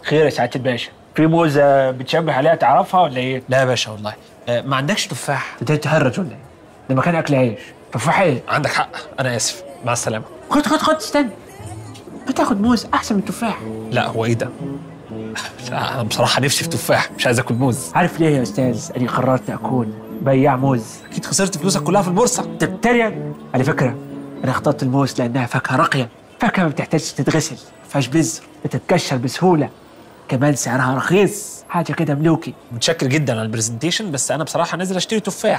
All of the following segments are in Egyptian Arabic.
خير يا سعاده الباشا في موزه بتشبه عليها تعرفها ولا ايه؟ لا يا باشا والله آه، ما عندكش تفاح انت تهرج ولا ايه؟ ده مكان اكل عيش تفاح ايه؟ عندك حق انا اسف مع السلامه خد خد خد استنى بتاخد موز احسن من تفاح لا هو ايه ده لا، انا بصراحه نفسي في تفاح مش عايز اكل موز عارف ليه يا استاذ؟ اني قررت اكون بياع موز اكيد خسرت فلوسك كلها في البورصه انت بتتريق على فكره انا اخترت الموز لانها فاكهه راقيه فاكهه ما بتحتاجش تتغسل ما فيهاش بذر بتتكشر بسهوله كمان سعرها رخيص حاجه كده ملوكي متشكر جدا على البرزنتيشن بس انا بصراحه نازل اشتري تفاح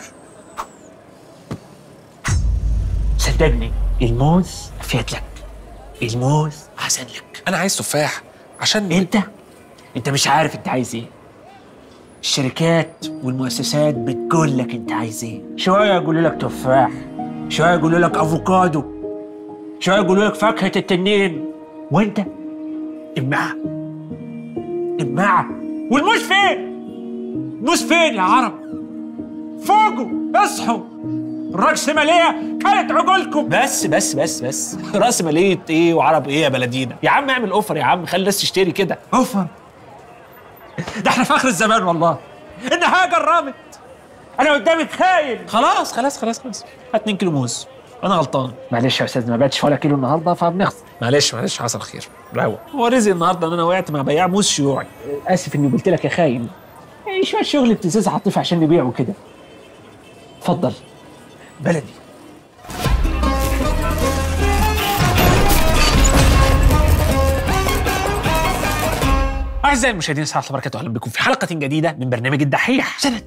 صدقني الموز افيد لك الموز احسن لك انا عايز تفاح عشان انت انت مش عارف انت عايز ايه الشركات والمؤسسات بتقول لك انت عايز ايه شويه يقولوا لك تفاح شويه يقولوا لك افوكادو شويه يقولوا لك فاكهه التنين وانت امعه امعه والموز فين الموز فين يا عرب فوقوا اصحوا الرأسمالية كانت عقولكم بس بس بس بس راس ماليه ايه وعرب ايه يا بلدينا يا عم اعمل اوفر يا عم خلي الناس تشتري كده اوفر ده احنا في اخر الزمان والله النهايه قربت انا قدامك خاين خلاص خلاص خلاص خلاص هات 2 كيلو موز انا غلطان معلش يا استاذ ما بعتش ولا كيلو النهارده فبنخسر معلش معلش حصل خير روق هو رزق النهارده ان انا وقعت مع بياع موز شيوعي اسف اني قلت لك يا خاين إيه شويه شغل ابتزاز عاطفي عشان نبيعه كده اتفضل بلدي أعزائي المشاهدين السلام عليكم وبركاته أهلا بكم في حلقة جديدة من برنامج الدحيح سنة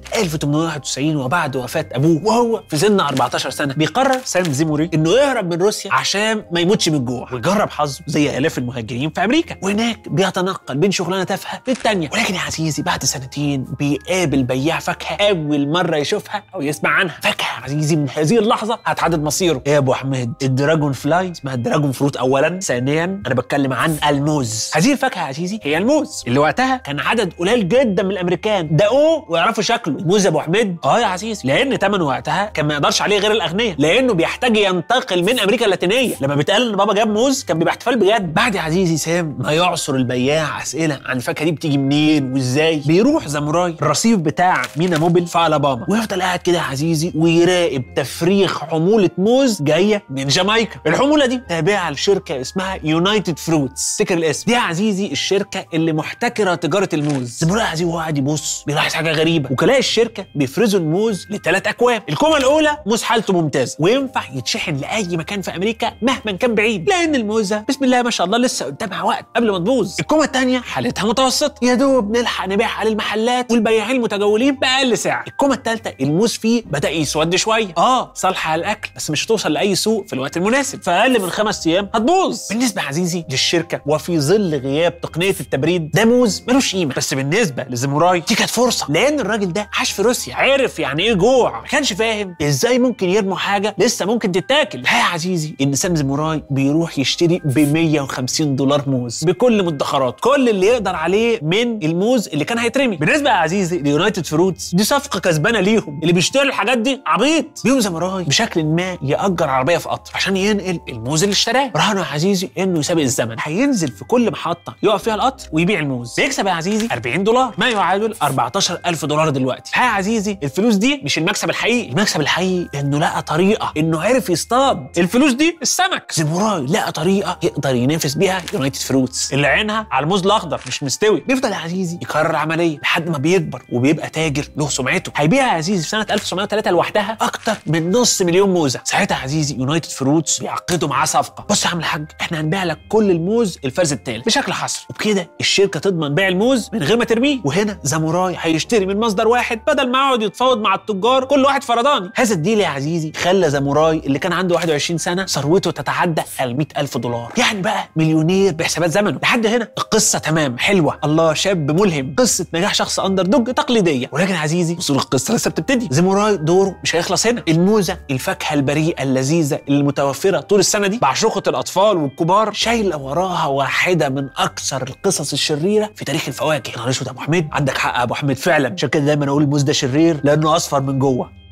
1891 وبعد وفاة أبوه وهو في سن 14 سنة بيقرر سام زيموري إنه يهرب من روسيا عشان ما يموتش من الجوع ويجرب حظه زي آلاف المهاجرين في أمريكا وهناك بيتنقل بين شغلانة تافهة للتانية ولكن يا عزيزي بعد سنتين بيقابل بياع فاكهة أول مرة يشوفها أو يسمع عنها فاكهة يا عزيزي من هذه اللحظة هتحدد مصيره إيه يا أبو حميد الدراجون فلاي اسمها الدراجون فروت أولا ثانيا أنا بتكلم عن الموز هذه الفاكهة يا عزيزي هي الموز اللي وقتها كان عدد قليل جدا من الامريكان دقوه ويعرفوا شكله الموز يا ابو حميد اه يا عزيزي لان ثمنه وقتها كان ما يقدرش عليه غير الاغنياء لانه بيحتاج ينتقل من امريكا اللاتينيه لما بيتقال ان بابا جاب موز كان بيبقى احتفال بجد بعد يا عزيزي سام ما يعصر البياع اسئله عن الفاكهه دي بتيجي منين وازاي بيروح زاموراي الرصيف بتاع مينا موبل في الاباما ويفضل قاعد كده يا عزيزي ويراقب تفريخ حموله موز جايه من جامايكا الحموله دي تابعه لشركه اسمها يونايتد فروتس تفتكر الاسم دي يا عزيزي الشركه اللي محتكره تجاره الموز زملاء عزيزي وهو قاعد يبص بيلاحظ حاجه غريبه وكلاء الشركه بيفرزوا الموز لثلاث اكواب الكومه الاولى موز حالته ممتازه وينفع يتشحن لاي مكان في امريكا مهما كان بعيد لان الموزه بسم الله ما شاء الله لسه قدامها وقت قبل ما تبوظ الكومه الثانيه حالتها متوسطه يا دوب نلحق نبيعها للمحلات والبياعين المتجولين باقل سعر الكومه الثالثه الموز فيه بدا يسود شويه اه صالحه على الاكل بس مش هتوصل لاي سوق في الوقت المناسب فاقل من خمس ايام هتبوظ بالنسبه يا عزيزي للشركه وفي ظل غياب تقنيه التبريد ده موز ملوش قيمه بس بالنسبه لزموراي دي كانت فرصه لان الراجل ده عاش في روسيا عرف يعني ايه جوع ما كانش فاهم ازاي ممكن يرموا حاجه لسه ممكن تتاكل ها يا عزيزي ان سام زموراي بيروح يشتري ب 150 دولار موز بكل مدخراته كل اللي يقدر عليه من الموز اللي كان هيترمي بالنسبه يا عزيزي ليونايتد فروتس دي صفقه كسبانه ليهم اللي بيشتري الحاجات دي عبيط بيهم زموراي بشكل ما ياجر عربيه في قطر عشان ينقل الموز اللي اشتراه رهنه يا عزيزي انه يسابق الزمن هينزل في كل محطه يقف فيها القطر ويبيع الموز بيكسب يا عزيزي 40 دولار ما يعادل 14000 دولار دلوقتي ها يا عزيزي الفلوس دي مش المكسب الحقيقي المكسب الحقيقي انه لقى طريقه انه عرف يصطاد الفلوس دي السمك زموراي لقى طريقه يقدر ينافس بيها يونايتد فروتس اللي عينها على الموز الاخضر مش مستوي بيفضل يا عزيزي يكرر العمليه لحد ما بيكبر وبيبقى تاجر له سمعته هيبيع يا عزيزي في سنه 1903 لوحدها اكتر من نص مليون موزه ساعتها يا عزيزي يونايتد فروتس بيعقدوا معاه صفقه بص يا عم الحاج احنا هنبيع لك كل الموز الفرز الثالث بشكل حصري وبكده الشركه تضمن بيع الموز من غير ما ترميه وهنا زاموراي هيشتري من مصدر واحد بدل ما يقعد يتفاوض مع التجار كل واحد فرداني هذا الديل يا عزيزي خلى زاموراي اللي كان عنده 21 سنه ثروته تتعدى ال 100000 دولار يعني بقى مليونير بحسابات زمنه لحد هنا القصه تمام حلوه الله شاب ملهم قصه نجاح شخص اندر دوج تقليديه ولكن يا عزيزي وصول القصه لسه بتبتدي زاموراي دوره مش هيخلص هنا الموزه الفاكهه البريئه اللذيذه اللي متوفره طول السنه دي بعشوقه الاطفال والكبار شايله وراها واحده من اكثر القصص الشريره في تاريخ الفواكه يا نهار اسود يا ابو حميد عندك حق يا ابو حميد فعلا عشان كده دايما اقول الموز ده شرير لانه اصفر من جوه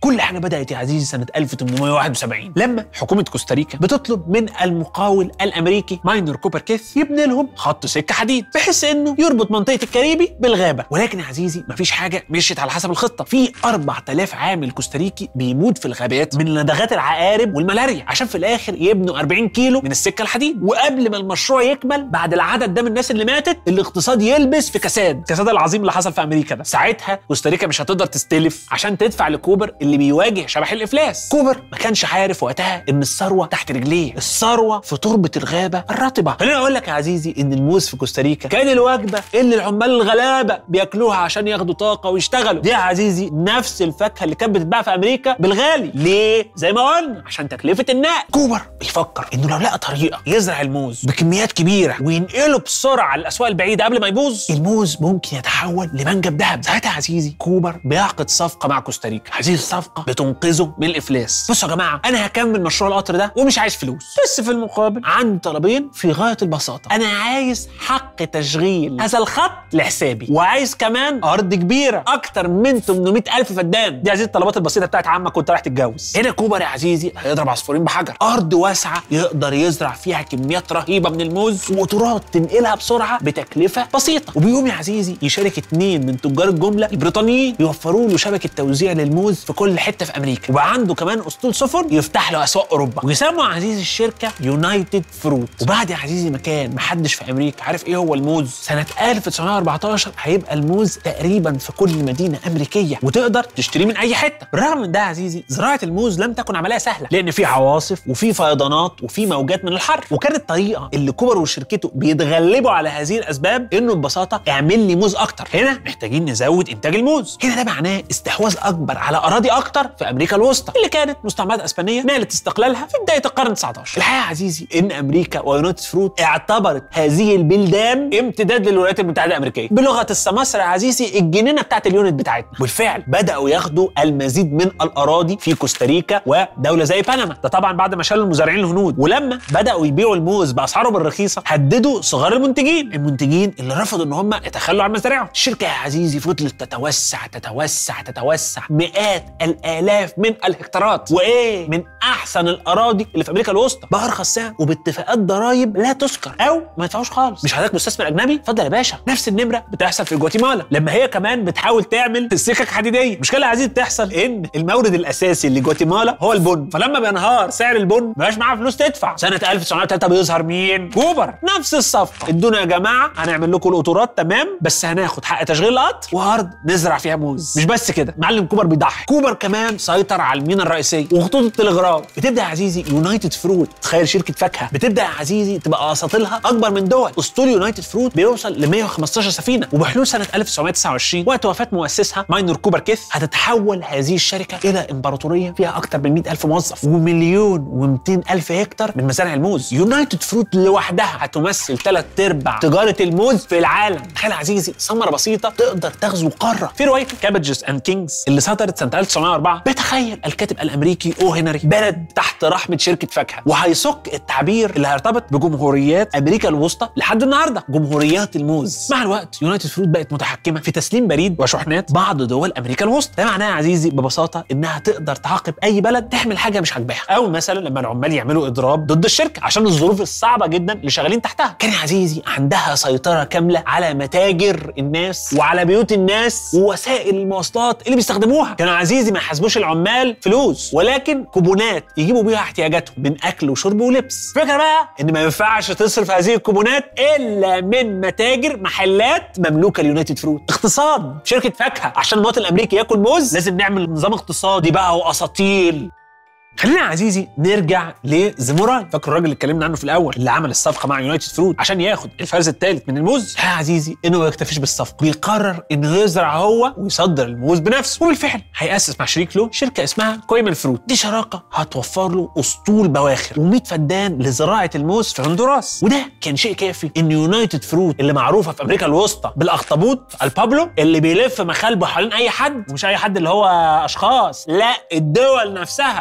كل حاجه بدات يا عزيزي سنه 1871 لما حكومه كوستاريكا بتطلب من المقاول الامريكي ماينر كوبر كيث يبني لهم خط سكه حديد بحيث انه يربط منطقه الكاريبي بالغابه ولكن يا عزيزي مفيش حاجه مشيت على حسب الخطه في 4000 عامل كوستاريكي بيموت في الغابات من لدغات العقارب والملاريا عشان في الاخر يبنوا 40 كيلو من السكه الحديد وقبل ما المشروع يكمل بعد العدد ده من الناس اللي ماتت الاقتصاد يلبس في كساد الكساد العظيم اللي حصل في امريكا ده ساعتها كوستاريكا مش هتقدر تستلف عشان تدفع لكوبر اللي بيواجه شبح الافلاس كوبر ما كانش عارف وقتها ان الثروه تحت رجليه الثروه في تربه الغابه الرطبه خليني اقول لك يا عزيزي ان الموز في كوستاريكا كان الوجبه اللي العمال الغلابه بياكلوها عشان ياخدوا طاقه ويشتغلوا دي يا عزيزي نفس الفاكهه اللي كانت بتتباع في امريكا بالغالي ليه زي ما قلنا عشان تكلفه النقل كوبر بيفكر انه لو لقى طريقه يزرع الموز بكميات كبيره وينقله بسرعه على الاسواق البعيده قبل ما يبوظ الموز ممكن يتحول لمنجم ذهب ساعتها يا عزيزي كوبر بيعقد صفقه مع كوستاريكا هذه الصفقه بتنقذه من الافلاس بصوا يا جماعه انا هكمل مشروع القطر ده ومش عايز فلوس بس في المقابل عندي طلبين في غايه البساطه انا عايز حق تشغيل هذا الخط لحسابي وعايز كمان ارض كبيره اكتر من 800 الف فدان دي عزيزي الطلبات البسيطه بتاعت عمك وانت رايح تتجوز هنا كوبر يا عزيزي هيضرب عصفورين بحجر ارض واسعه يقدر يزرع فيها كميات رهيبه من الموز وقطورات تنقلها بسرعه بتكلفه بسيطه وبيقوم يا عزيزي يشارك اتنين من تجار الجمله البريطانيين يوفروا له شبكه توزيع للموز في كل حته في امريكا وبقى عنده كمان اسطول سفن يفتح له اسواق اوروبا ويسموا يا عزيزي الشركه يونايتد فروت وبعد يا عزيزي مكان محدش في امريكا عارف ايه هو الموز سنه 1914 هيبقى الموز تقريبا في كل مدينه امريكيه وتقدر تشتريه من اي حته بالرغم من ده يا عزيزي زراعه الموز لم تكن عمليه سهله لان في عواصف وفي فيضانات وفي موجات من الحر وكانت الطريقه اللي كوبر وشركته بيتغلبوا على هذه الاسباب انه ببساطه اعمل لي موز اكتر هنا محتاجين نزود انتاج الموز هنا ده معناه استحواذ اكبر على اراضي اكتر في امريكا الوسطى اللي كانت مستعمرات اسبانيه نالت استقلالها في بدايه القرن 19 الحقيقه يا عزيزي ان امريكا ويونايتد فروت اعتبرت هذه البلدان امتداد للولايات المتحده الامريكيه بلغه السماسره يا عزيزي الجنينه بتاعت اليونت بتاعتنا بالفعل بداوا ياخدوا المزيد من الاراضي في كوستاريكا ودوله زي بنما ده طبعا بعد ما شالوا المزارعين الهنود ولما بداوا يبيعوا الموز باسعارهم الرخيصه هددوا صغار المنتجين المنتجين اللي رفضوا ان هم يتخلوا عن مزارعهم الشركه يا عزيزي فضلت تتوسع تتوسع تتوسع مئات الالاف من الهكتارات وايه من احسن الاراضي اللي في امريكا الوسطى بارخص سعر وباتفاقات ضرائب لا تذكر او ما يدفعوش خالص مش حضرتك مستثمر اجنبي اتفضل يا باشا نفس النمره بتحصل في جواتيمالا لما هي كمان بتحاول تعمل السكك حديديه المشكله يا عزيزي بتحصل ان المورد الاساسي لجواتيمالا هو البن فلما بينهار سعر البن مبقاش معاها فلوس تدفع سنه 1903 بيظهر مين كوبر نفس الصفقه ادونا يا جماعه هنعمل لكم القطورات تمام بس هناخد حق تشغيل القطر وارض نزرع فيها موز مش بس كده معلم كوبر بيضحي كوبر كمان سيطر على المينا الرئيسيه وخطوط التلغراف بتبدا يا عزيزي يونايتد فروت تخيل شركه فاكهه بتبدا يا عزيزي تبقى اساطيلها اكبر من دول اسطول يونايتد فروت بيوصل ل 115 سفينه وبحلول سنه 1929 وقت وفاه مؤسسها ماينور كوبر كيث هتتحول هذه الشركه الى امبراطوريه فيها اكثر من 100 الف موظف ومليون و200 الف هكتار من مزارع الموز يونايتد فروت لوحدها هتمثل ثلاث ارباع تجاره الموز في العالم تخيل يا عزيزي ثمره بسيطه تقدر تغزو قاره في روايه كابجز اند كينجز اللي صدرت سنه 1904 بيتخيل الكاتب الامريكي او هنري بلد تحت رحمه شركه فاكهه وهيصك التعبير اللي هيرتبط بجمهوريات امريكا الوسطى لحد النهارده جمهوريات الموز مع الوقت يونايتد فروت بقت متحكمه في تسليم بريد وشحنات بعض دول امريكا الوسطى ده معناه يا عزيزي ببساطه انها تقدر تعاقب اي بلد تعمل حاجه مش عاجباها او مثلا لما العمال يعملوا اضراب ضد الشركه عشان الظروف الصعبه جدا اللي شغالين تحتها كان يا عزيزي عندها سيطره كامله على متاجر الناس وعلى بيوت الناس ووسائل المواصلات اللي بيستخدموها كانوا يا عزيزي ما يحاسبوش العمال فلوس ولكن كوبونات يجيبوا بيها احتياجاتهم من اكل وشرب ولبس فكرة بقى ان ما ينفعش تصرف هذه الكوبونات الا من متاجر محلات مملوكه ليونايتد فروت اقتصاد شركه فاكهه عشان المواطن الامريكي ياكل موز لازم نعمل نظام اقتصادي بقى واساطيل خلينا يا عزيزي نرجع لزيموراي فاكر الراجل اللي اتكلمنا عنه في الاول اللي عمل الصفقه مع يونايتد فروت عشان ياخد الفرز الثالث من الموز يا عزيزي انه ما يكتفيش بالصفقه بيقرر انه يزرع هو ويصدر الموز بنفسه وبالفعل هياسس مع شريك له شركه اسمها كويمل فروت دي شراكه هتوفر له اسطول بواخر و100 فدان لزراعه الموز في هندوراس وده كان شيء كافي ان يونايتد فروت اللي معروفه في امريكا الوسطى بالاخطبوط البابلو اللي بيلف مخالبه حوالين اي حد ومش اي حد اللي هو اشخاص لا الدول نفسها اللي بتزرع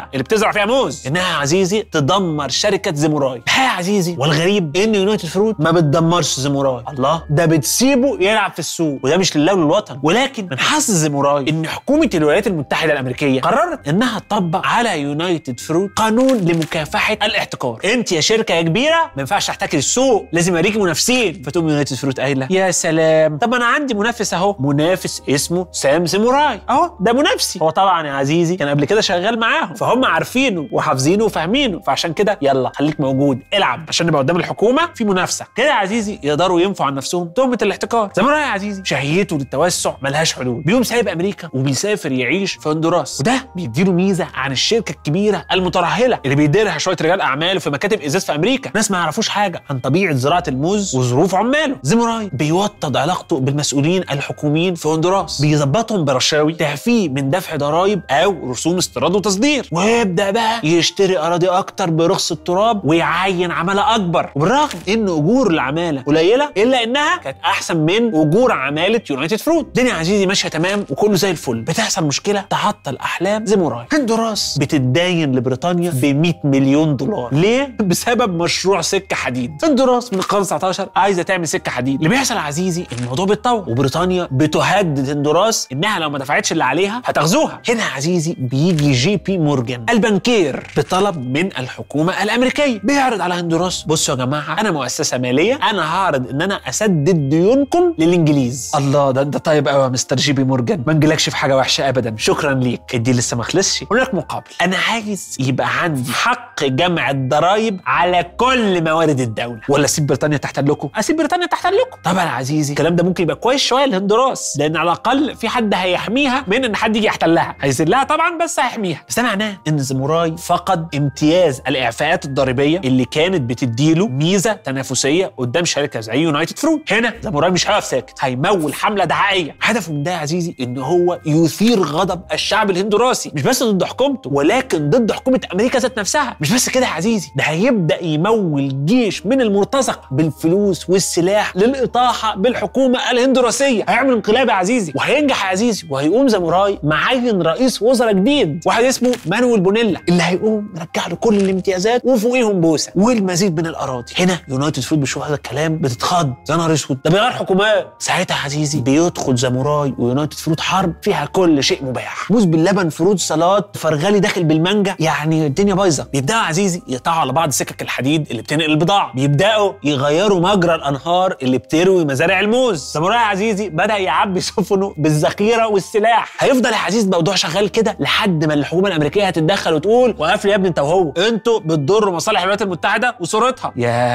تزرع فيها موز انها يا عزيزي تدمر شركه زيموراي الحقيقه يا عزيزي والغريب ان يونايتد فروت ما بتدمرش زيموراي الله ده بتسيبه يلعب في السوق وده مش لله وللوطن ولكن من حظ زيموراي ان حكومه الولايات المتحده الامريكيه قررت انها تطبق على يونايتد فروت قانون لمكافحه الاحتكار انت يا شركه يا كبيره ما ينفعش تحتكر السوق لازم يوريكي منافسين فتقوم يونايتد فروت قايله يا سلام طب انا عندي منافس اهو منافس اسمه سام زيموراي اهو ده منافسي هو طبعا يا عزيزي كان قبل كده شغال معاهم فهم عارفينه وحافظينه وفاهمينه فعشان كده يلا خليك موجود العب عشان نبقى قدام الحكومه في منافسه كده يا عزيزي يقدروا ينفوا عن نفسهم تهمه الاحتكار زيموراي يا عزيزي شهيته للتوسع ملهاش حدود بيقوم سايب امريكا وبيسافر يعيش في هندوراس وده بيديله ميزه عن الشركه الكبيره المترهله اللي بيديرها شويه رجال اعمال في مكاتب ازاز في امريكا ناس ما يعرفوش حاجه عن طبيعه زراعه الموز وظروف عماله زيموراي بيوطد علاقته بالمسؤولين الحكوميين في هندوراس بيظبطهم برشاوي تعفيه من دفع ضرائب او رسوم استيراد وتصدير ويبدا بقى يشتري اراضي اكتر برخص التراب ويعين عماله اكبر وبالرغم ان اجور العماله قليله الا انها كانت احسن من اجور عماله يونايتد فروت الدنيا يا عزيزي ماشيه تمام وكله زي الفل بتحصل مشكله تعطل احلام زيموراي هندوراس بتتداين لبريطانيا ب 100 مليون دولار ليه بسبب مشروع سكه حديد هندوراس من القرن 19 عايزه تعمل سكه حديد اللي بيحصل يا عزيزي الموضوع بيتطور وبريطانيا بتهدد هندوراس انها لو ما دفعتش اللي عليها هتغزوها هنا يا عزيزي بيجي جي بي مورجان البنكير بطلب من الحكومه الامريكيه بيعرض على هندوراس بصوا يا جماعه انا مؤسسه ماليه انا هعرض ان انا اسدد ديونكم للانجليز الله ده انت طيب قوي يا مستر جي بي مورجان ما نجيلكش في حاجه وحشه ابدا شكرا ليك الدي لسه ما خلصش هناك مقابل انا عايز يبقى عندي حق جمع الضرايب على كل موارد الدوله ولا اسيب بريطانيا تحتلكم اسيب بريطانيا تحتلكم طبعا يا عزيزي الكلام ده ممكن يبقى كويس شويه لهندوراس لان على الاقل في حد هيحميها من ان حد يجي يحتلها هيذلها طبعا بس هيحميها بس ده معناه ان زيموراي فقد امتياز الاعفاءات الضريبيه اللي كانت بتديله ميزه تنافسيه قدام شركه زي يونايتد فروت هنا زيموراي مش هيقف ساكت هيمول حمله دعائيه هدفه من ده يا عزيزي ان هو يثير غضب الشعب الهندوراسي مش بس ضد حكومته ولكن ضد حكومه امريكا ذات نفسها مش بس كده يا عزيزي ده هيبدا يمول جيش من المرتزقه بالفلوس والسلاح للاطاحه بالحكومه الهندوراسيه هيعمل انقلاب يا عزيزي وهينجح يا عزيزي وهيقوم زاموراي معين رئيس وزراء جديد واحد اسمه مانويل بونيلا اللي هيقوم مرجع له كل الامتيازات وفوقيهم بوسه والمزيد من الاراضي هنا يونايتد فود بيشوف هذا الكلام بتتخض يا نهار اسود ده بيغير حكومات ساعتها يا عزيزي بيدخل زاموراي ويونايتد فروت حرب فيها كل شيء مباح موز باللبن فروت سلطات فرغلي داخل بالمانجا يعني الدنيا بايظه بيبداوا يا عزيزي يقطعوا على بعض سكك الحديد اللي بتنقل البضاعه بيبداوا يغيروا مجرى الانهار اللي بتروي مزارع الموز ساموراي يا عزيزي بدا يعبي سفنه بالذخيره والسلاح هيفضل يا عزيزي الموضوع شغال كده لحد ما الحكومه الامريكيه هتتدخل وتقول وقف لي يا ابني انت وهو انتوا بتضروا مصالح الولايات المتحده وصورتها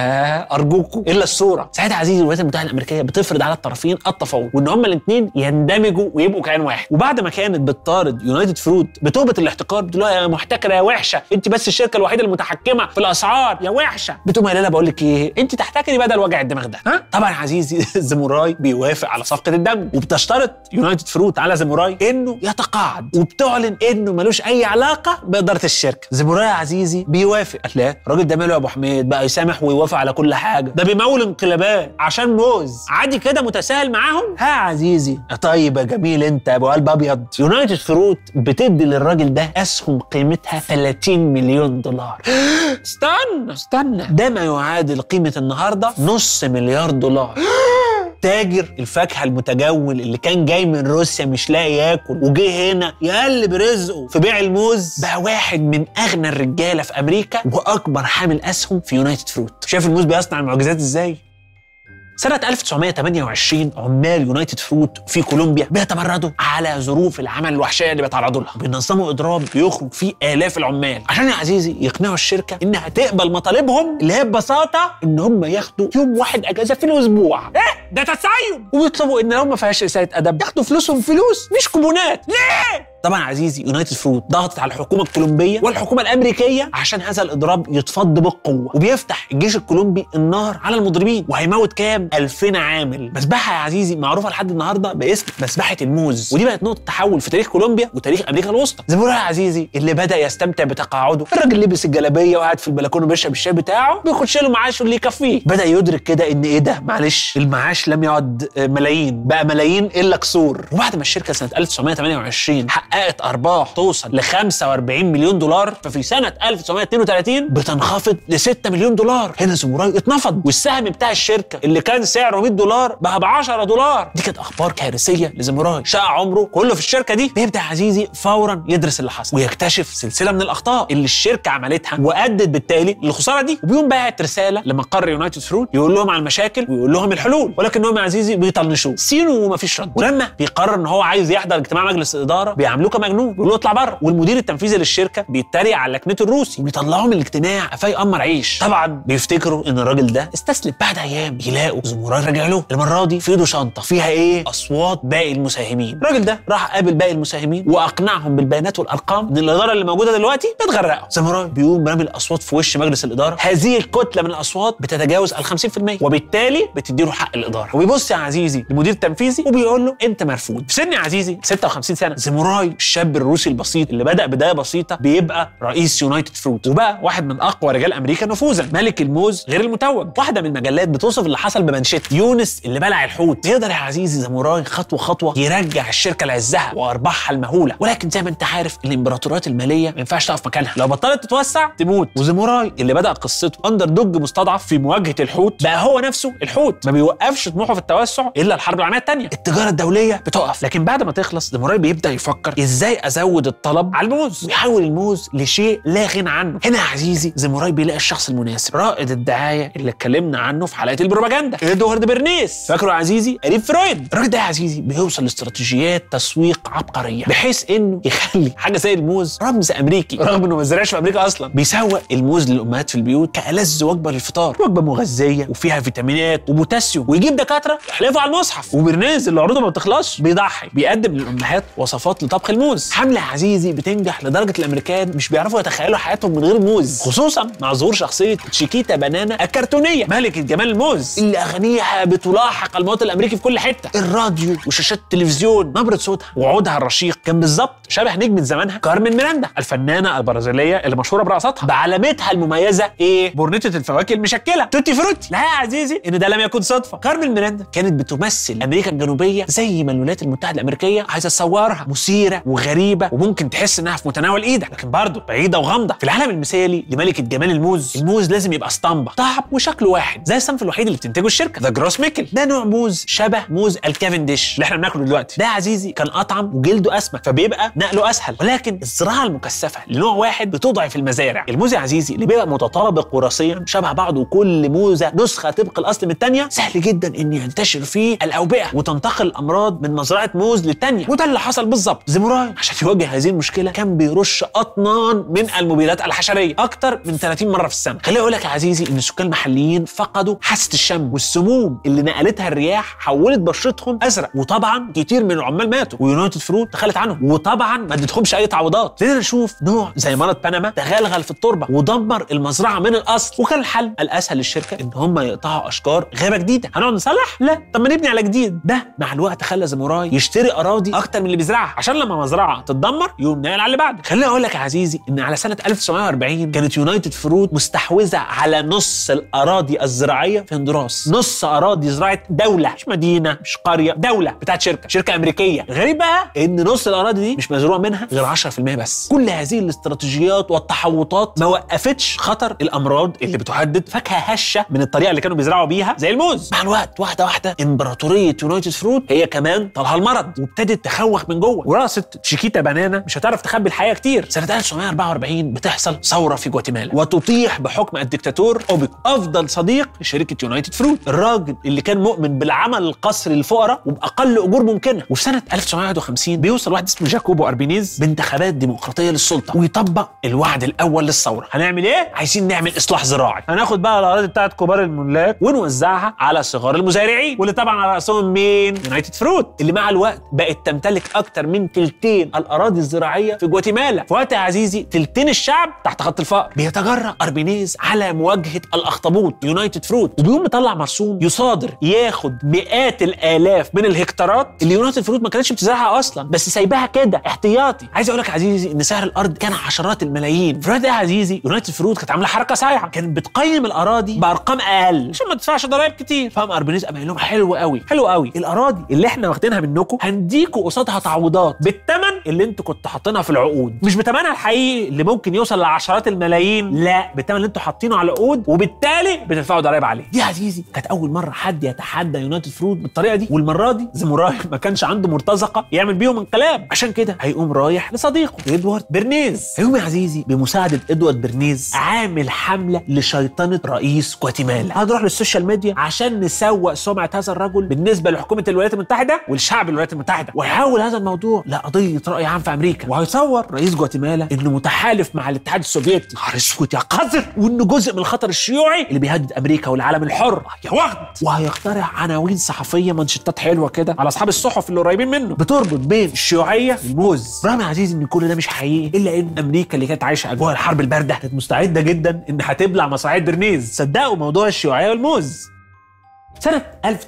يا ارجوكم الا الصوره ساعتها يا عزيزي الولايات المتحده الامريكيه بتفرض على الطرفين التفاوض وان هما الاثنين يندمجوا ويبقوا كيان واحد وبعد ما كانت بتطارد يونايتد فروت بتهمه الاحتكار بتقول لها يا محتكره يا وحشه انت بس الشركه الوحيده المتحكمه في الاسعار يا وحشه بتقوم قايله لها بقول لك ايه انت تحتكري بدل وجع الدماغ ده ها طبعا يا عزيزي زيموراي بيوافق على صفقه الدم وبتشترط يونايتد فروت على زيموراي انه يتقاعد وبتعلن انه ملوش اي علاقه باداره الشركه زيموراي يا عزيزي بيوافق قال لا الراجل ده ماله يا ابو حميد بقى يسامح ويوافق على كل حاجه ده بيمول انقلابات عشان موز عادي كده متساهل معاهم ها يا عزيزي يا طيب يا جميل انت يا ابو قلب ابيض يونايتد فروت بتدي للراجل ده اسهم قيمتها 30 مليون دولار استنى استنى ده ما يعادل قيمه النهارده نص مليار دولار تاجر الفاكهه المتجول اللي كان جاي من روسيا مش لاقي ياكل وجه هنا يقلب رزقه في بيع الموز بقى واحد من اغنى الرجاله في امريكا واكبر حامل اسهم في يونايتد فروت شايف الموز بيصنع المعجزات ازاي سنة 1928 عمال يونايتد فروت في كولومبيا بيتمردوا على ظروف العمل الوحشية اللي بيتعرضوا لها بينظموا إضراب بيخرج فيه آلاف العمال عشان يا عزيزي يقنعوا الشركة إنها تقبل مطالبهم اللي هي ببساطة إن هم ياخدوا يوم واحد أجازة في الأسبوع إيه ده تسيب وبيطلبوا إن لو ما فيهاش رسالة أدب ياخدوا فلوسهم فلوس مش كوبونات ليه؟ طبعا عزيزي يونايتد فروت ضغطت على الحكومه الكولومبيه والحكومه الامريكيه عشان هذا الاضراب يتفض بالقوه وبيفتح الجيش الكولومبي النار على المضربين وهيموت كام 2000 عامل مسبحه يا عزيزي معروفه لحد النهارده باسم مسبحه الموز ودي بقت نقطه تحول في تاريخ كولومبيا وتاريخ امريكا الوسطى زي ما بقول يا عزيزي اللي بدا يستمتع بتقاعده الراجل لبس الجلابيه وقاعد في البلكونه بيشرب الشاي بتاعه بيخش له معاشه اللي يكفيه بدا يدرك كده ان ايه ده معلش المعاش لم يعد ملايين بقى ملايين الا كسور وبعد ما الشركه سنه 1928 حققت حققت ارباح توصل ل 45 مليون دولار ففي سنه 1932 بتنخفض ل 6 مليون دولار هنا زموراي اتنفض والسهم بتاع الشركه اللي كان سعره 100 دولار بقى ب 10 دولار دي كانت اخبار كارثيه لزموراي شقى عمره كله في الشركه دي بيبدا عزيزي فورا يدرس اللي حصل ويكتشف سلسله من الاخطاء اللي الشركه عملتها وادت بالتالي للخساره دي وبيقوم باعت رساله لمقر يونايتد فروت يقول لهم على المشاكل ويقول لهم الحلول ولكنهم يا عزيزي بيطنشوه سينو ومفيش رد ولما بيقرر ان هو عايز يحضر اجتماع مجلس الاداره بيعاملوه كمجنون بيقولوا له اطلع بره والمدير التنفيذي للشركه بيتريق على لكنته الروسي وبيطلعوه من الاجتماع قفاه يقمر عيش طبعا بيفتكروا ان الراجل ده استسلم بعد ايام يلاقوا زموراي راجع له المره دي في ايده شنطه فيها ايه اصوات باقي المساهمين الراجل ده راح قابل باقي المساهمين واقنعهم بالبيانات والارقام ان الاداره اللي موجوده دلوقتي بتغرقهم زموراي بيقوم رامي الاصوات في وش مجلس الاداره هذه الكتله من الاصوات بتتجاوز ال 50% وبالتالي بتديله حق الاداره وبيبص يا عزيزي للمدير التنفيذي وبيقول له انت مرفوض في سن يا عزيزي 56 سنه زموراي الشاب الروسي البسيط اللي بدا بدايه بسيطه بيبقى رئيس يونايتد فروت وبقى واحد من اقوى رجال امريكا نفوذا ملك الموز غير المتوج واحده من المجلات بتوصف اللي حصل بمانشيت يونس اللي بلع الحوت يقدر يا عزيزي زموراي خطوه خطوه يرجع الشركه لعزها وارباحها المهوله ولكن زي ما انت عارف الامبراطوريات الماليه ما ينفعش تقف مكانها لو بطلت تتوسع تموت وزموراي اللي بدا قصته اندر دوج مستضعف في مواجهه الحوت بقى هو نفسه الحوت ما بيوقفش طموحه في التوسع الا الحرب العالميه الثانيه التجاره الدوليه بتقف لكن بعد ما تخلص زموراي بيبدا يفكر ازاي ازود الطلب على الموز ويحول الموز لشيء لا غنى عنه هنا يا عزيزي زموراي بيلاقي الشخص المناسب رائد الدعايه اللي اتكلمنا عنه في حلقه البروباجندا ادوارد برنيس فاكره يا عزيزي قريب فرويد الراجل ده يا عزيزي بيوصل لاستراتيجيات تسويق عبقريه بحيث انه يخلي حاجه زي الموز رمز امريكي رغم انه ما زرعش في امريكا اصلا بيسوق الموز للامهات في البيوت كألذ وجبه للفطار وجبه مغذيه وفيها فيتامينات وبوتاسيوم ويجيب دكاتره يحلفوا على المصحف وبرنيز اللي عروضه ما بتخلصش بيضحي بيقدم للامهات وصفات لطبخ الموز حمله عزيزي بتنجح لدرجه الامريكان مش بيعرفوا يتخيلوا حياتهم من غير موز خصوصا مع ظهور شخصيه شيكيتا بنانا الكرتونيه ملكه جمال الموز اللي اغانيها بتلاحق المواطن الامريكي في كل حته الراديو وشاشات التلفزيون نبره صوتها وعودها الرشيق كان بالظبط شبه نجمه زمانها كارمن ميراندا الفنانه البرازيليه اللي مشهوره برقصاتها بعلامتها المميزه ايه بورنيطه الفواكه المشكله توتي فروتي لا يا عزيزي ان ده لم يكن صدفه كارمن ميراندا كانت بتمثل امريكا الجنوبيه زي ما الولايات المتحده الامريكيه عايزه تصورها مثيره وغريبه وممكن تحس انها في متناول ايدك لكن برضه بعيده وغامضه في العالم المثالي لملكه جمال الموز الموز لازم يبقى اسطمبه طعم وشكله واحد زي الصنف الوحيد اللي بتنتجه الشركه ذا جروس ميكل ده نوع موز شبه موز الكافنديش اللي احنا بناكله دلوقتي ده يا عزيزي كان اطعم وجلده اسمك فبيبقى نقله اسهل ولكن الزراعه المكثفه لنوع واحد بتضعف المزارع الموز يا عزيزي اللي بيبقى متطابق وراثيا شبه بعض وكل موزه نسخه طبق الاصل من الثانيه سهل جدا ان ينتشر فيه الاوبئه وتنتقل الامراض من مزرعه موز للثانيه وده اللي حصل بالظبط زموراي عشان يواجه هذه المشكله كان بيرش اطنان من المبيدات الحشريه اكتر من 30 مره في السنه خليني اقول لك يا عزيزي ان السكان المحليين فقدوا حاسه الشم والسموم اللي نقلتها الرياح حولت بشرتهم ازرق وطبعا كتير من العمال ماتوا ويونايتد فروت تخلت عنهم وطبعا ما ادتهمش اي تعويضات بدنا نشوف نوع زي مرض بنما تغلغل في التربه ودمر المزرعه من الاصل وكان الحل الاسهل للشركه ان هم يقطعوا اشجار غابه جديده هنقعد نصلح لا طب ما نبني على جديد ده مع الوقت خلى زموراي يشتري اراضي اكتر من اللي بيزرعها عشان لما مزرعه تتدمر يقوم ناقل على اللي بعده خليني اقول لك يا عزيزي ان على سنه 1940 كانت يونايتد فروت مستحوذه على نص الاراضي الزراعيه في هندوراس نص اراضي زراعه دوله مش مدينه مش قريه دوله بتاعت شركه شركه امريكيه غريب بقى ان نص الاراضي دي مش مزروع منها غير 10% بس كل هذه الاستراتيجيات والتحوطات ما وقفتش خطر الامراض اللي بتهدد فاكهه هشه من الطريقه اللي كانوا بيزرعوا بيها زي الموز مع الوقت واحده واحده امبراطوريه يونايتد فروت هي كمان طالها المرض وابتدت تخوخ من جوه وراسه شيكيتا بنانا مش هتعرف تخبي الحقيقه كتير سنه 1944 بتحصل ثوره في جواتيمالا وتطيح بحكم الدكتاتور اوبيكو افضل صديق لشركه يونايتد فروت الراجل اللي كان مؤمن بالعمل القسري للفقراء وباقل اجور ممكنه وفي سنه 1951 بيوصل واحد اسمه جاكوبو اربينيز بانتخابات ديمقراطيه للسلطه ويطبق الوعد الاول للثوره هنعمل ايه عايزين نعمل اصلاح زراعي هناخد بقى الاراضي بتاعت كبار الملاك ونوزعها على صغار المزارعين واللي طبعا على راسهم مين يونايتد فروت اللي مع الوقت بقت تمتلك اكتر من تلتين الاراضي الزراعيه في جواتيمالا في وقت يا عزيزي تلتين الشعب تحت خط الفقر بيتجرأ اربينيز على مواجهه الاخطبوط يونايتد فروت وبيقوم مطلع مرسوم يصادر ياخد مئات الالاف من الهكتارات اللي يونايتد فروت ما كانتش بتزرعها اصلا بس سايباها كده احتياطي عايز اقول لك يا عزيزي ان سعر الارض كان عشرات الملايين في الوقت ده يا عزيزي يونايتد فروت كانت عامله حركه صايعه كانت بتقيم الاراضي بارقام اقل عشان ما تدفعش ضرايب كتير فقام اربينيز قام قايل لهم حلو قوي حلو قوي الاراضي اللي احنا واخدينها منكم هنديكوا قصادها تعويضات بالثمن اللي انتوا كنتوا حاطينها في العقود مش بتمنها الحقيقي اللي ممكن يوصل لعشرات الملايين لا بالثمن اللي انتوا حاطينه على العقود وبالتالي بتدفعوا ضرايب عليه دي يا عزيزي كانت اول مره حد يتحدى يونايتد فروت بالطريقه دي والمره دي زموراي ما كانش عنده مرتزقه يعمل بيهم انقلاب عشان كده هيقوم رايح لصديقه ادوارد برنيز هيقوم يا عزيزي بمساعده ادوارد برنيز عامل حمله لشيطنه رئيس جواتيمالا هنروح للسوشيال ميديا عشان نسوق سمعه هذا الرجل بالنسبه لحكومه الولايات المتحده والشعب الولايات المتحده ويحول هذا الموضوع لقضيه راي عام في امريكا وهيصور رئيس جواتيمالا انه متحالف مع الاتحاد السوفيتي نهار اسود يا قذر وانه جزء من الخطر الشيوعي اللي بيهدد امريكا والعالم الحر يا وغد وهيخترع عناوين صحفيه منشطات حلوه كده على اصحاب الصحف اللي قريبين منه بتربط بين الشيوعيه والموز رغم يا عزيزي ان كل ده مش حقيقي الا ان امريكا اللي كانت عايشه اجواء الحرب البارده كانت مستعده جدا ان هتبلع مصاعيد برنيز صدقوا موضوع الشيوعيه والموز سنة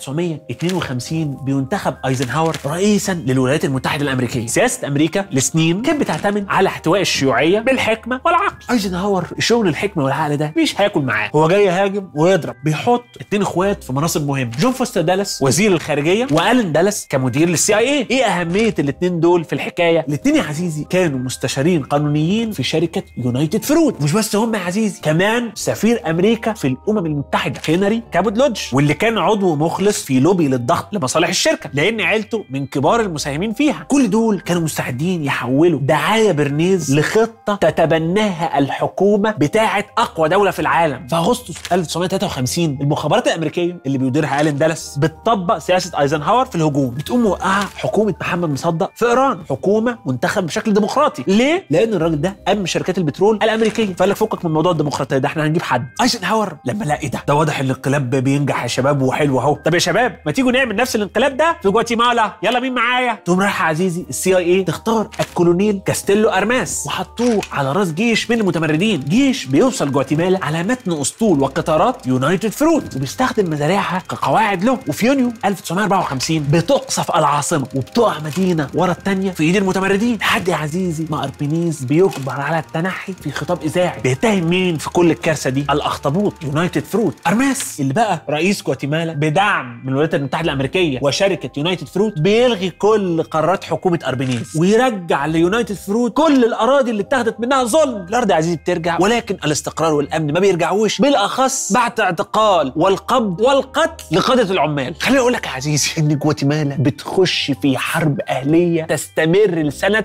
1952 بينتخب ايزنهاور رئيسا للولايات المتحدة الأمريكية. سياسة أمريكا لسنين كانت بتعتمد على احتواء الشيوعية بالحكمة والعقل. ايزنهاور شغل الحكمة والعقل ده مش هياكل معاه، هو جاي يهاجم ويضرب، بيحط اتنين اخوات في مناصب مهمة، جون فوستر دالاس وزير الخارجية وألين دالاس كمدير للسي اي اي. ايه أهمية الاتنين دول في الحكاية؟ الاتنين يا عزيزي كانوا مستشارين قانونيين في شركة يونايتد فروت، مش بس هم يا عزيزي، كمان سفير أمريكا في الأمم المتحدة هنري كابود لودج واللي كان عضو مخلص في لوبي للضغط لمصالح الشركه لان عيلته من كبار المساهمين فيها كل دول كانوا مستعدين يحولوا دعايه برنيز لخطه تتبناها الحكومه بتاعه اقوى دوله في العالم في اغسطس 1953 المخابرات الامريكيه اللي بيديرها الين دالاس بتطبق سياسه ايزنهاور في الهجوم بتقوم موقعه حكومه محمد مصدق في ايران حكومه منتخب بشكل ديمقراطي ليه لان الراجل ده امن شركات البترول الامريكيه فقال لك فكك من موضوع الديمقراطيه ده احنا هنجيب حد ايزنهاور لما لقى ايه ده ده واضح الانقلاب بينجح يا شباب وحلو اهو طب يا شباب ما تيجوا نعمل نفس الانقلاب ده في جواتيمالا يلا مين معايا تقوم رايح يا عزيزي السي اي اي تختار الكولونيل كاستيلو ارماس وحطوه على راس جيش من المتمردين جيش بيوصل جواتيمالا على متن اسطول وقطارات يونايتد فروت وبيستخدم مزارعها كقواعد له وفي يونيو 1954 بتقصف العاصمه وبتقع مدينه ورا الثانيه في ايد المتمردين لحد يا عزيزي ما اربينيز بيجبر على التنحي في خطاب اذاعي بيتهم مين في كل الكارثه دي الاخطبوط يونايتد فروت ارماس اللي بقى رئيس جواتيمالا بدعم من الولايات المتحده الامريكيه وشركه يونايتد فروت بيلغي كل قرارات حكومه اربينيز ويرجع ليونايتد فروت كل الاراضي اللي اتاخدت منها ظلم الارض يا عزيزي بترجع ولكن الاستقرار والامن ما بيرجعوش بالاخص بعد اعتقال والقبض والقتل لقاده العمال خليني اقول لك يا عزيزي ان جواتيمالا بتخش في حرب اهليه تستمر لسنه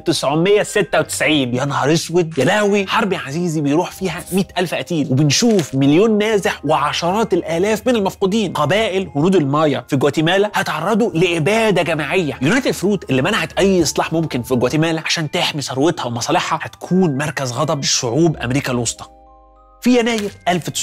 1996 يا نهار اسود يا لاوي حرب يا عزيزي بيروح فيها 100000 قتيل وبنشوف مليون نازح وعشرات الالاف من المفقودين قبائل هنود المايا في جواتيمالا هتعرضوا لاباده جماعيه يونايتد فروت اللي منعت اي اصلاح ممكن في جواتيمالا عشان تحمي ثروتها ومصالحها هتكون مركز غضب شعوب امريكا الوسطى في يناير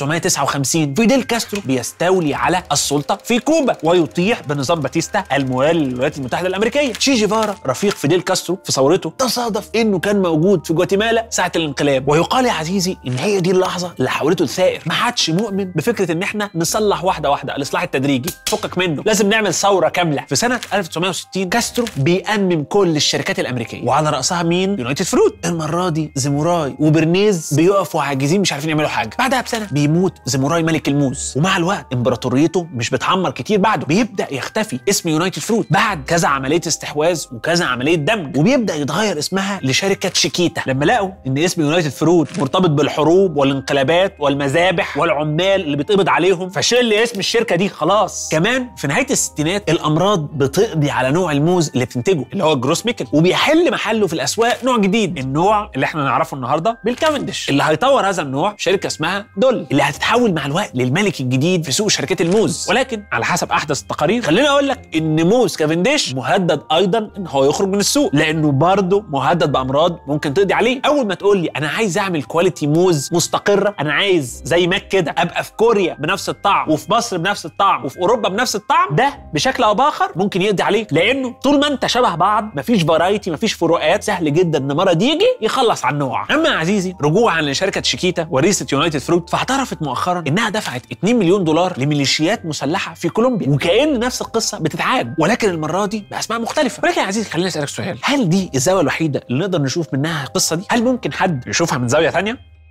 1959 فيديل كاسترو بيستولي على السلطه في كوبا ويطيح بنظام باتيستا الموالي للولايات المتحده الامريكيه تشي جيفارا رفيق فيديل كاسترو في ثورته تصادف انه كان موجود في جواتيمالا ساعه الانقلاب ويقال يا عزيزي ان هي دي اللحظه اللي حولته لثائر ما حدش مؤمن بفكره ان احنا نصلح واحده واحده الاصلاح التدريجي فكك منه لازم نعمل ثوره كامله في سنه 1960 كاسترو بيأمم كل الشركات الامريكيه وعلى راسها مين يونايتد فروت المره دي زيموراي وبرنيز بيقفوا عاجزين مش عارفين يعملوا حاجه بعدها بسنه بيموت زيموراي ملك الموز ومع الوقت امبراطوريته مش بتعمر كتير بعده بيبدا يختفي اسم يونايتد فروت بعد كذا عمليه استحواذ وكذا عمليه دمج وبيبدا يتغير اسمها لشركه شيكيتا لما لقوا ان اسم يونايتد فروت مرتبط بالحروب والانقلابات والمذابح والعمال اللي بيتقبض عليهم فشل اسم الشركه دي خلاص كمان في نهايه الستينات الامراض بتقضي على نوع الموز اللي بتنتجه اللي هو الجروس ميكل وبيحل محله في الاسواق نوع جديد النوع اللي احنا نعرفه النهارده بالكافندش اللي هيطور هذا النوع شركه اسمها دول اللي هتتحول مع الوقت للملك الجديد في سوق شركات الموز ولكن على حسب احدث التقارير خليني اقول لك ان موز كافنديش مهدد ايضا ان هو يخرج من السوق لانه برضه مهدد بامراض ممكن تقضي عليه اول ما تقول لي انا عايز اعمل كواليتي موز مستقره انا عايز زي ماك كده ابقى في كوريا بنفس الطعم وفي مصر بنفس الطعم وفي اوروبا بنفس الطعم ده بشكل او باخر ممكن يقضي عليك لانه طول ما انت شبه بعض مفيش فرايتي مفيش فروقات سهل جدا ان مرض يجي يخلص على النوع اما يا عزيزي رجوعا لشركه شيكيتا وريثه يونايتد فروت فاعترفت مؤخرا انها دفعت 2 مليون دولار لميليشيات مسلحه في كولومبيا وكأن نفس القصه بتتعاد ولكن المره دي باسماء مختلفه ولكن يا عزيزي خليني اسالك سؤال هل دي الزاويه الوحيده اللي نقدر نشوف منها القصه دي هل ممكن حد يشوفها من زاويه ثانيه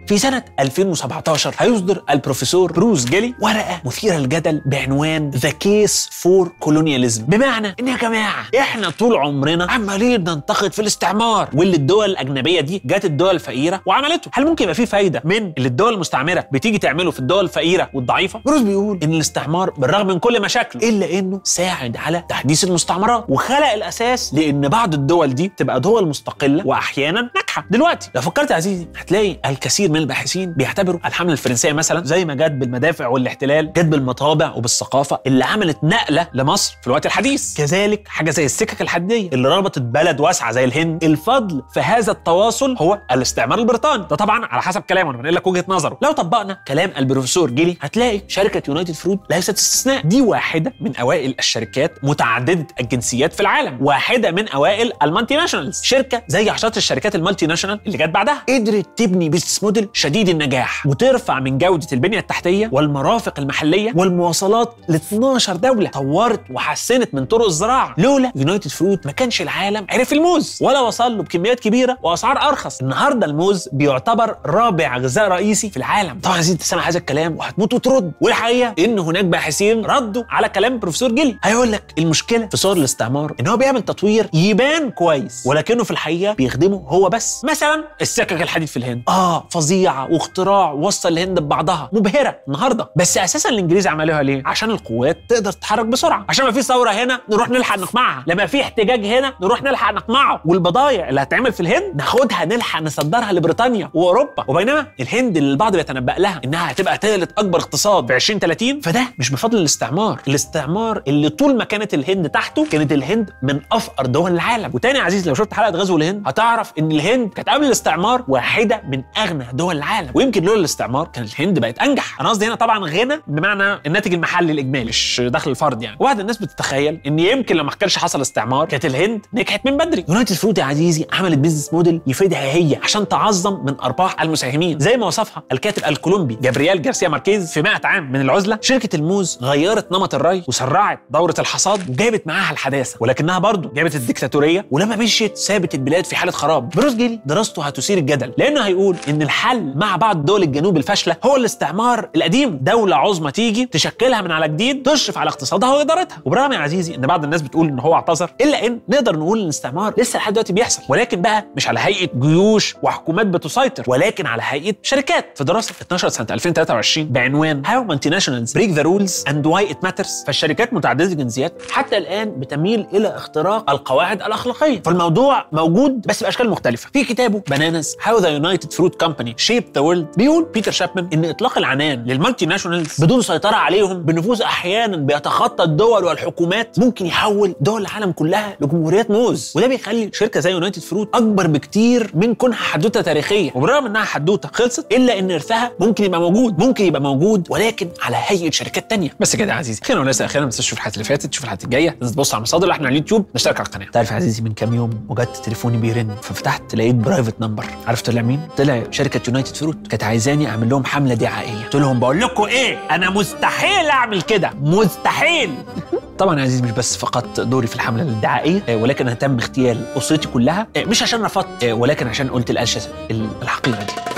في سنة 2017 هيصدر البروفيسور بروس جيلي ورقة مثيرة للجدل بعنوان ذا كيس فور كولونياليزم بمعنى ان يا جماعة احنا طول عمرنا عمالين ننتقد في الاستعمار واللي الدول الأجنبية دي جت الدول الفقيرة وعملته هل ممكن يبقى في فايدة من اللي الدول المستعمرة بتيجي تعمله في الدول الفقيرة والضعيفة بروس بيقول ان الاستعمار بالرغم من كل مشاكله الا انه ساعد على تحديث المستعمرات وخلق الاساس لان بعض الدول دي تبقى دول مستقله واحيانا ناجحه دلوقتي لو فكرت يا عزيزي هتلاقي الكثير من الباحثين بيعتبروا الحمله الفرنسيه مثلا زي ما جت بالمدافع والاحتلال جت بالمطابع وبالثقافه اللي عملت نقله لمصر في الوقت الحديث كذلك حاجه زي السكك الحديديه اللي ربطت بلد واسعه زي الهند الفضل في هذا التواصل هو الاستعمار البريطاني ده طبعا على حسب كلامه انا بنقل لك وجهه نظره لو طبقنا كلام البروفيسور جيلي هتلاقي شركه يونايتد فروت ليست استثناء دي واحده من اوائل الشركات متعدده الجنسيات في العالم واحده من اوائل المالتي ناشونالز شركه زي عشرات الشركات المالتي ناشونال اللي جت بعدها قدرت تبني بيزنس موديل شديد النجاح وترفع من جوده البنيه التحتيه والمرافق المحليه والمواصلات ل 12 دوله طورت وحسنت من طرق الزراعه لولا يونايتد فروت ما كانش العالم عرف الموز ولا وصل له بكميات كبيره واسعار ارخص النهارده الموز بيعتبر رابع غذاء رئيسي في العالم طبعا عايزين تسمع هذا الكلام وهتموت وترد والحقيقه ان هناك باحثين ردوا على كلام بروفيسور جيلي هيقول لك المشكله في صور الاستعمار ان هو بيعمل تطوير يبان كويس ولكنه في الحقيقه بيخدمه هو بس مثلا السكك الحديد في الهند اه فظيعه واختراع وصل الهند ببعضها مبهره النهارده بس اساسا الانجليز عملوها ليه عشان القوات تقدر تتحرك بسرعه عشان ما في ثوره هنا نروح نلحق نقمعها لما في احتجاج هنا نروح نلحق نقمعه والبضايع اللي هتعمل في الهند ناخدها نلحق نصدرها لبريطانيا واوروبا وبينما الهند اللي البعض بيتنبأ لها انها هتبقى ثالث اكبر اقتصاد في 2030 فده مش بفضل الاستعمار الاستعمار اللي طول ما كانت الهند تحته كانت الهند من افقر دول العالم وتاني يا عزيزي لو شفت حلقه غزو الهند هتعرف ان الهند كانت قبل الاستعمار واحده من اغنى دول العالم ويمكن لولا الاستعمار كان الهند بقت انجح انا قصدي هنا طبعا غنى بمعنى الناتج المحلي الاجمالي مش دخل الفرد يعني وبعض الناس بتتخيل ان يمكن لو ما كانش حصل استعمار كانت الهند نجحت من بدري يونايتد فروت يا عزيزي عملت بيزنس موديل يفيدها هي عشان تعظم من ارباح المساهمين زي ما وصفها الكاتب الكولومبي جابرييل جارسيا ماركيز في 100 عام من العزله شركه الموز غيرت نمط الري وسرعت دوره الحصاد وجابت معاها الحداثه ولكنها برضه جابت الديكتاتوريه ولما مشيت سابت البلاد في حاله خراب بروس جيلي دراسته هتثير الجدل لانه هيقول ان الحل مع بعض دول الجنوب الفاشله هو الاستعمار القديم دوله عظمى تيجي تشكلها من على جديد تشرف على اقتصادها وادارتها وبرغم يا عزيزي ان بعض الناس بتقول ان هو اعتذر الا ان نقدر نقول ان الاستعمار لسه لحد دلوقتي بيحصل ولكن بقى مش على هيئه جيوش وحكومات بتسيطر ولكن على هيئه شركات في دراسه اتنشرت سنه 2023 بعنوان How Multinationals Break the Rules and Why It Matters فالشركات متعدده الجنسيات حتى الان بتميل الى اختراق القواعد الاخلاقيه فالموضوع موجود بس باشكال مختلفه في كتابه بانانز How the United Fruit Company Shaped the World بيقول بيتر شابمان ان اطلاق العنان للمالتي ناشونالز بدون سيطره عليهم بنفوذ احيانا بيتخطى الدول والحكومات ممكن يحول دول العالم كلها لجمهوريات موز وده بيخلي شركه زي يونايتد فروت اكبر بكتير من كونها حدوته تاريخيه وبرغم انها حدوته خلصت الا ان ارثها ممكن يبقى موجود ممكن يبقى موجود ولكن على هيئه شركات تانية بس كده يا عزيزي خير وليس اخيرا ما تنساش تشوف الحلقات اللي فاتت تشوف الحلقات الجايه تنزل تبص على المصادر اللي احنا على اليوتيوب نشترك على القناه تعرف يا عزيزي من كام يوم وجدت تليفوني بيرن ففتحت لقيت برايفت نمبر عارف طلع مين طلع شركه يونايتد فروت كانت عايزاني اعمل لهم حمله دعائيه قلت لهم بقول لكم ايه انا مستحيل اعمل كده مستحيل طبعا يا عزيزي مش بس فقط دوري في الحمله الدعائيه آه، ولكن انا تم اغتيال اسرتي كلها آه، مش عشان رفضت آه، ولكن عشان قلت الاشياء الحقيره دي